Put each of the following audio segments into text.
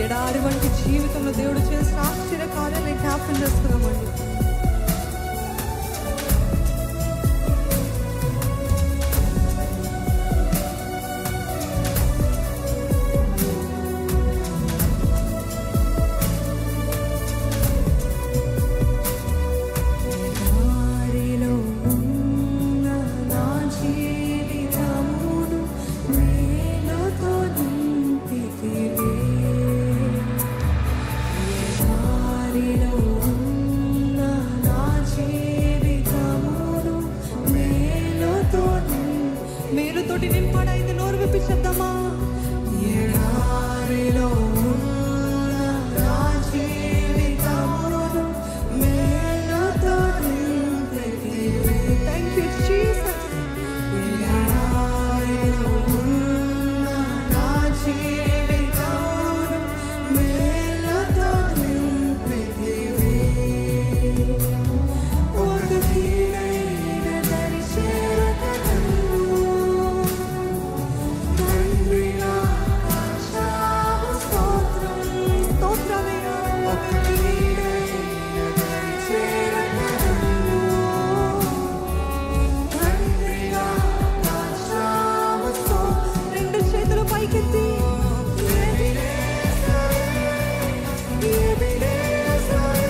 ఎడారి వంటి జీవితంలో దేవుడు చేసిన ఆశ్చర్య కార్యాలను జ్ఞాపకం చేస్తున్నామండి ఎడారిలో ఉన్న నా జీవితమును మేలుతో నింపితివే. ఎడారిలో ఉన్న నా జీవితమును మేలుతో నిం- మేలుతోటి నింపడైంది నోరు విప్పి చెప్దామా ఎడారిలో ఉన్న నా జీవితమును మేలుతో నింపితివే. Thank you, Jesus. ఎడారిలో ఉన్న నా జీవితమును మేలుతో నింపితివే. ఒక తీరైన దరి చేరకను. తండ్రి నా ఆశావు స్తోత్రం. స్తోత్రమయ్యా. ఒక తీరైన దరి చేరకను. తండ్రి నా ఆశావు స్తోత్రం. రెండు చేతులు పైకెత్తి ఎబినేజరే, ఎబినేజరే.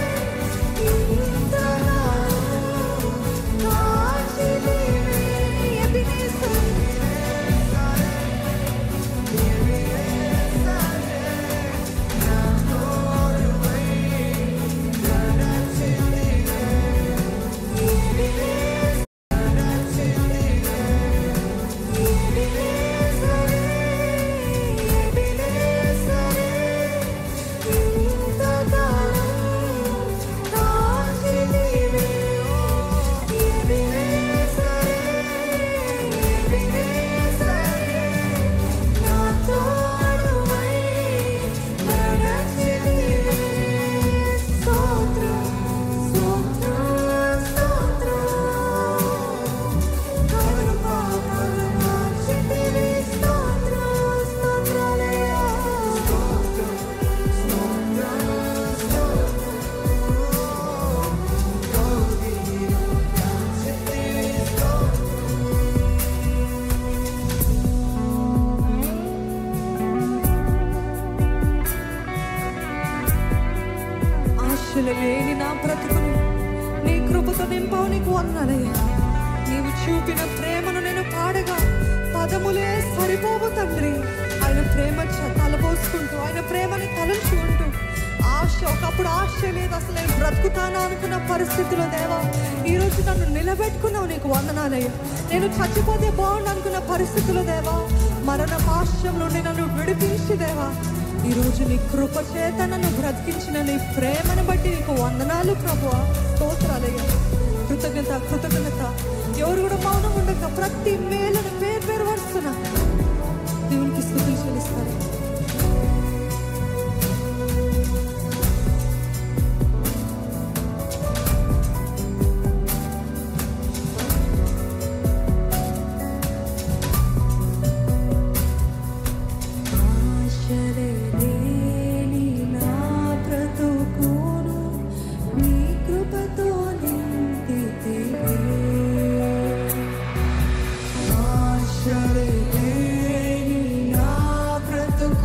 ఆశలు లేని నా బ్రతుకుని నీ కృపతో నింపావు నీకు వందనయ్యా నీవు చూపిన ప్రేమను నేను పాడగా పదములే సరిపోవు తండ్రి ఆయన ప్రేమ చ- తలపోసుకుంటూ ఆయన ప్రేమని తలంచుకుంటూ ఆశ ఒకప్పుడు ఆశ లేదు అసలు నేను బ్రతుకుతానా అనుకున్న పరిస్థితిలో దేవా ఈ రోజు నన్ను నిలబెట్టుకున్నావు నీకు వందనాలయ్యా నేను చచ్చిపోతే బాగుండు అనుకున్న పరిస్థితిలో దేవా మరణ పాశ్యం నుండి నన్ను విడిపించి దేవా ఈ రోజు నీ కృప చేత నన్ను బ్రతికించిన నీ ప్రేమను బట్టి నీకు వందనాలు ప్రభు స్తోత్రాలయ్యా కృతజ్ఞత కృతజ్ఞత ఎవరు కూడా మౌనం ఉండక ప్రతి మేలను పేరు పేరు వరుస్తున్నా దేవునికి స్థుతులు చెల్లిస్తారు ఆశలే లేని నా బ్రతుకును నీ కృపతో నింపితివే. ఆశలే లేని నా బ్రతుకు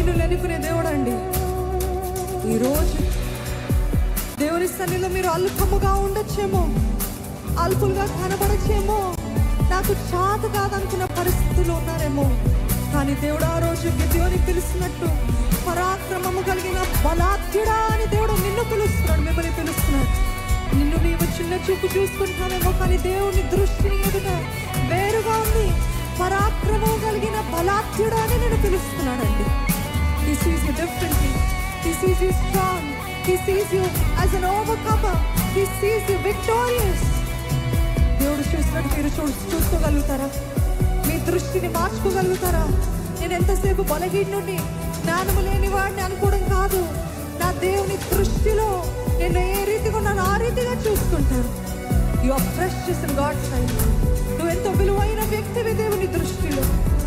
బలహీనులు ఎన్నుకునే దేవుడు అండి ఈరోజు దేవుని సన్నిలో మీరు అల్పముగా ఉండొచ్చేమో అల్పులుగా కనబడచ్చేమో నాకు చాత కాదనుకున్న పరిస్థితులు ఉన్నారేమో కానీ దేవుడు ఆ రోజు గిద్యోని పిలుస్తున్నట్టు పరాక్రమము కలిగిన బలాధ్యుడా అని దేవుడు నిన్ను పిలుస్తున్నాడు మిమ్మల్ని పిలుస్తున్నాడు నిన్ను నీవు చిన్న చూపు చూసుకుంటున్నావేమో కానీ దేవుని దృష్టిని ఎదుట వేరుగా ఉంది పరాక్రమం కలిగిన బలాధ్యుడా అని నేను పిలుస్తున్నాడండి He sees you differently. He sees you strong. He sees you as an overcomer. He sees you victorious. దేవుడు చూసినట్టు మీరు చూ చూసుకోగలుగుతారా మీ దృష్టిని మార్చుకోగలుగుతారా నేను ఎంతసేపు బలహీనుడిని జ్ఞానము లేని వాడిని అనుకోవడం కాదు నా దేవుని దృష్టిలో నేను ఏ రీతిగా ఉన్నాను ఆ రీతిగా చూసుకుంటాను you are precious in God side నువ్వు ఎంతో విలువైన వ్యక్తివి దేవుని దృష్టిలో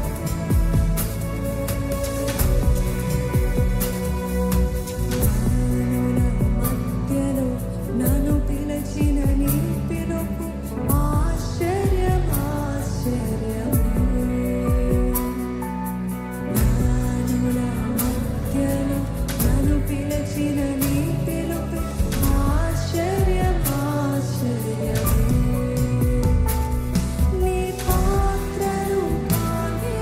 మధ్యలో నన్ను పిలిచిన నీ పిలుపు ఆశ్చర్యం ఆశ్చర్యమే జ్ఞానుల మధ్యలో నన్ను పిలిచిన నీ పిలుపు ఆశ్చర్యం ఆశ్చర్యమే నీ పాత్రను కానే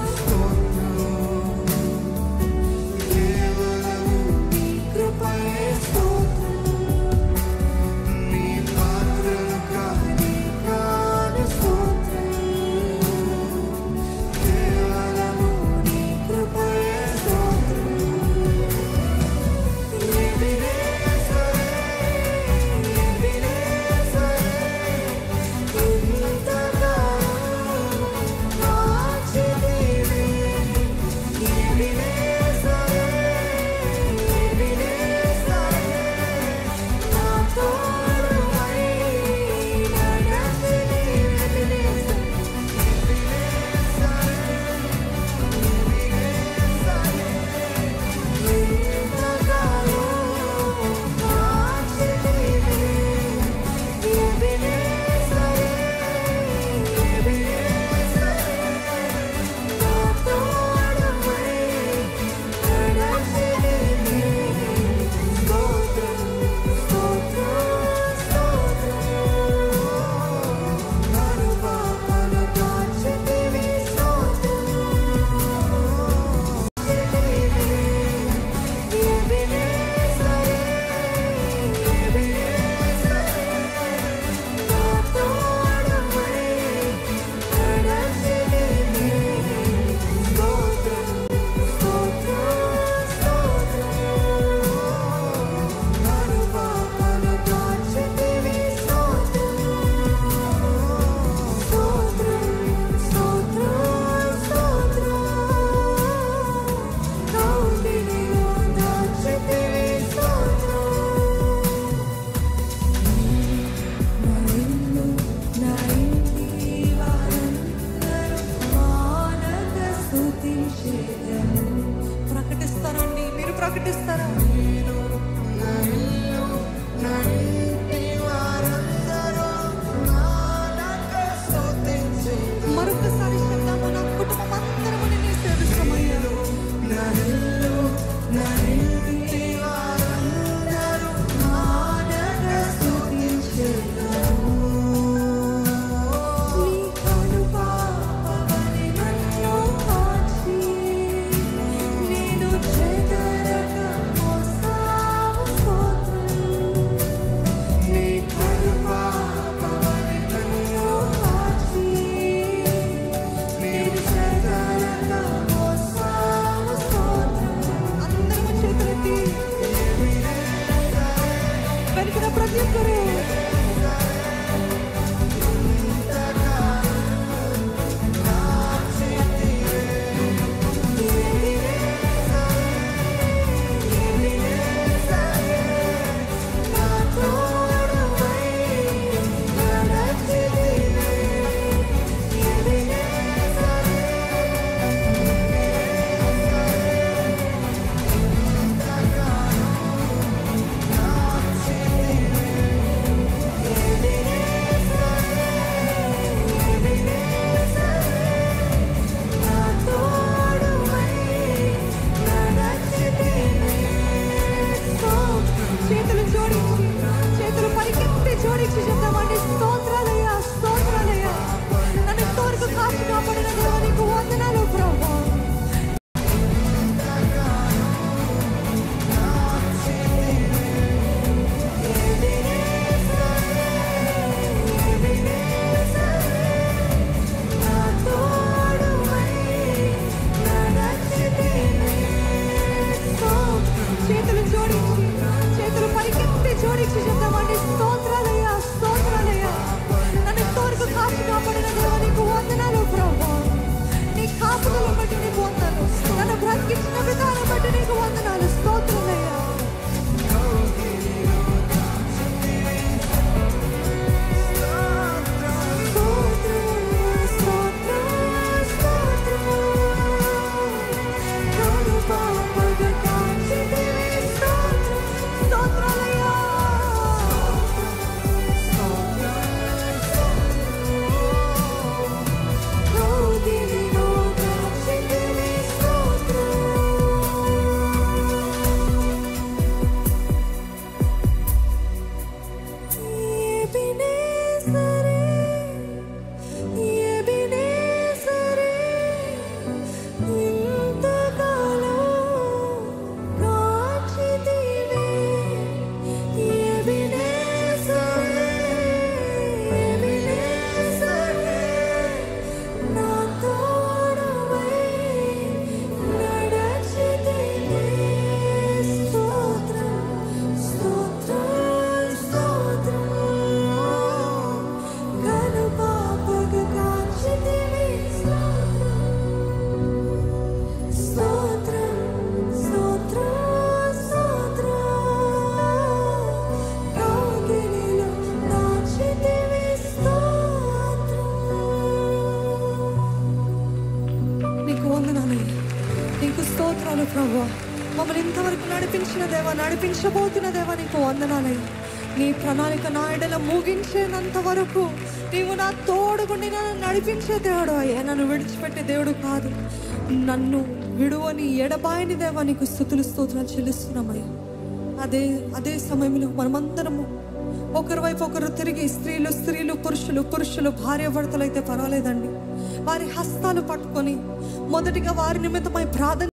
కేవలము నీ కృపయే స్తోత్రం నీ పాత్రను కానే కాను స్తోత్రం కేవలము నీ కృపయే స్తోత్రం ఎబినేజరే ఎబినేజరే ఇంతగా మార్చితివి ఎబినేజరే ఎబినేజరే నా తోడువై నడచితివి ఎబినేజరే ఇంతగానో మార్చితివి ఎబినేజరే ఎబినేజరే నా తోడువై నడచితివి స్తోత్రం స్తోత్రం స్తోత్రం నన్ను పాపను కాచితివి స్తోత్రం ప్రకటిస్తారండి మీరు ప్రకటిస్తారా మరొకసారి చెప్దాము నా కుటుంబం అందరము నిన్నే సేవిస్తామయ్యారు నేను చెదరక మోసావు స్తోత్రం కలిసి చెప్తామండి స్తోత్రాలయ్యా స్తోత్రాలయ్యా నన్ను ఇంతవరకు కాచి కాపాడిన దేవా నీకు వందనాలు ప్రభా నీ కాపుదల బట్టి నీకు వందనాలు నన్ను బ్రతికించిన విధానం బట్టి నీకు వందనాలు స్తోత్రాలయ్యా నీకు వందనాలయ్యా నీకు స్తోత్రాలు ప్రభా మమ్మల్ని ఇంతవరకు నడిపించిన దేవా నడిపించబోతున్న దేవా నీకు వందనాలయ్యా నీ ప్రణాళిక నా ఎడల ముగించేంత వరకు నీవు నా తోడుగుండి నన్ను నడిపించే దేవుడు అయ్యా నన్ను విడిచిపెట్టే దేవుడు కాదు నన్ను విడువని ఎడబాయని దేవా నీకు స్థుతులు స్తోత్రాలు చెల్లిస్తున్నామయ్యా అదే అదే సమయంలో మనమందరము ఒకరి వైపు ఒకరు తిరిగి స్త్రీలు స్త్రీలు పురుషులు పురుషులు భార్య భర్తలు అయితే పర్వాలేదండి వారి హస్తాలు పట్టుకొని మొదటిగా వారి నిమిత్తమై ప్రార్థన